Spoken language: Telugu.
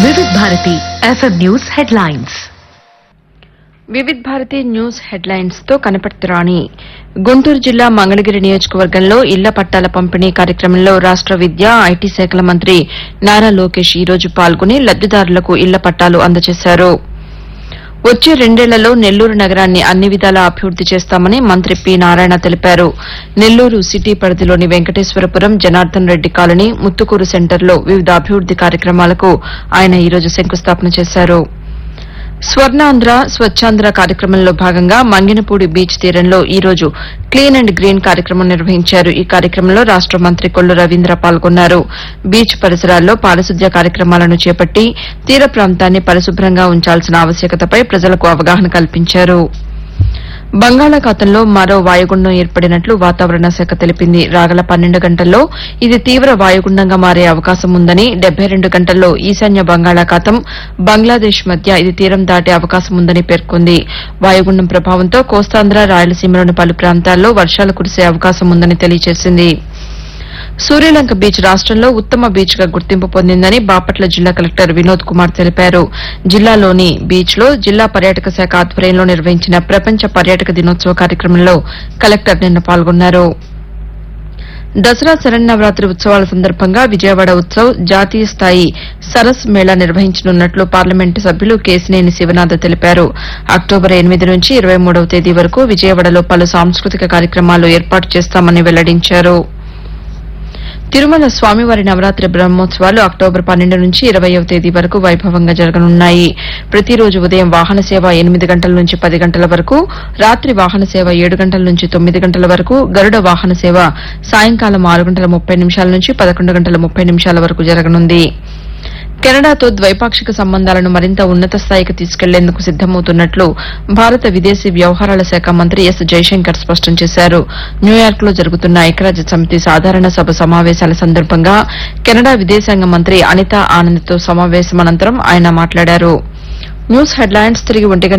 వివిధ Bharati FM news headlines Vividh Bharati news headlines తో కనపర్తి రాణి గుంటూరు జిల్లా మంగళగిరి నియోజకవర్గంలో ఇళ్ల పట్టాల పంపిణీ కార్యక్రమంలో రాష్ట విద్య ఐటీ శాఖల మంత్రి నారా లోకేష్ ఈ రోజు పాల్గొని లబ్దిదారులకు ఇళ్ల పట్టాలు అందజేశారు వచ్చే రెండేళ్లలో నెల్లూరు నగరాన్ని అన్ని విధాలా అభివృద్ది చేస్తామని మంత్రి పి నారాయణ తెలిపారు నెల్లూరు సిటీ పరిధిలోని వెంకటేశ్వరపురం జనార్దన్ రెడ్డి కాలనీ ముత్తుకూరు సెంటర్లో వివిధ అభివృద్ది కార్యక్రమాలకు ఆయన ఈ రోజు శంకుస్థాపన చేశారు స్వర్ణాంధ్ర స్వచ్ఛాంధ్ర కార్యక్రమంలో భాగంగా మంగినపూడి బీచ్ తీరంలో ఈ రోజు క్లీన్ అండ్ గ్రీన్ కార్యక్రమం నిర్వహించారు ఈ కార్యక్రమంలో రాష్ట మంత్రి కొల్లు రవీంద్ర పాల్గొన్నారు బీచ్ పరిసరాల్లో పారిశుద్ధ్య కార్యక్రమాలను చేపట్టి తీర ప్రాంతాన్ని పరిశుభ్రంగా ఉంచాల్సిన ఆవశ్యకతపై ప్రజలకు అవగాహన కల్పించారు బంగాళాఖాతంలో మరో వాయుగుండం ఏర్పడినట్లు వాతావరణ శాఖ తెలిపింది రాగల పన్నెండు గంటల్లో ఇది తీవ్ర వాయుగుండంగా మారే అవకాశం ఉందని డెబ్బై రెండు గంటల్లో ఈశాన్య బంగాళాఖాతం బంగ్లాదేశ్ మధ్య ఇది తీరం దాటే అవకాశం ఉందని పేర్కొంది వాయుగుండం ప్రభావంతో కోస్తాంధ్ర రాయలసీమలోని పలు ప్రాంతాల్లో వర్షాలు కురిసే అవకాశం ఉందని తెలియజేసింది సూర్యలంక బీచ్ రాష్టంలో ఉత్తమ బీచ్ గా గుర్తింపు పొందిందని బాపట్ల జిల్లా కలెక్టర్ వినోద్ కుమార్ తెలిపారు జిల్లాలోని బీచ్ లో జిల్లా పర్యాటక శాఖ ఆధ్వర్యంలో నిర్వహించిన ప్రపంచ పర్యాటక దినోత్సవ కార్యక్రమంలో కలెక్టర్ నిన్న పాల్గొన్నారు దసరా శరన్నవరాత్రి ఉత్సవాల సందర్భంగా విజయవాడ ఉత్సవ్ జాతీయ స్థాయి సరస్ మేళా నిర్వహించనున్నట్లు పార్లమెంటు సభ్యులు కేసినేని శివనాథ తెలిపారు అక్టోబర్ ఎనిమిది నుంచి ఇరవై మూడవ తేదీ వరకు విజయవాడలో పలు సాంస్కృతిక కార్యక్రమాలు ఏర్పాటు చేస్తామని వెల్లడించారు తిరుమల స్వామివారి నవరాత్రి బ్రహ్మోత్సవాలు అక్టోబర్ పన్నెండు నుంచి ఇరవయవ తేదీ వరకు వైభవంగా జరగనున్నాయి ప్రతిరోజు ఉదయం వాహన సేవ ఎనిమిది గంటల నుంచి పది గంటల వరకు రాత్రి వాహన సేవ ఏడు గంటల నుంచి తొమ్మిది గంటల వరకు గరుడ వాహన సేవ సాయంకాలం ఆరు గంటల ముప్పై నిమిషాల నుంచి పదకొండు గంటల ముప్పై నిమిషాల వరకు జరగనుంది కెనడాతో ద్వైపాక్షిక సంబంధాలను మరింత ఉన్నత స్థాయికి తీసుకెళ్లేందుకు సిద్దమవుతున్నట్లు భారత విదేశీ వ్యవహారాల శాఖ మంత్రి ఎస్ జైశంకర్ స్పష్టం చేశారు న్యూయార్క్ లో జరుగుతున్న ఐక్యరాజ్య సమితి సాధారణ సభ సమావేశాల సందర్భంగా కెనడా విదేశాంగ మంత్రి అనితా ఆనంద్ తో సమావేశం అనంతరం ఆయన మాట్లాడారు న్యూస్ హెడ్లైన్స్ తిరిగి ఒంటి గంట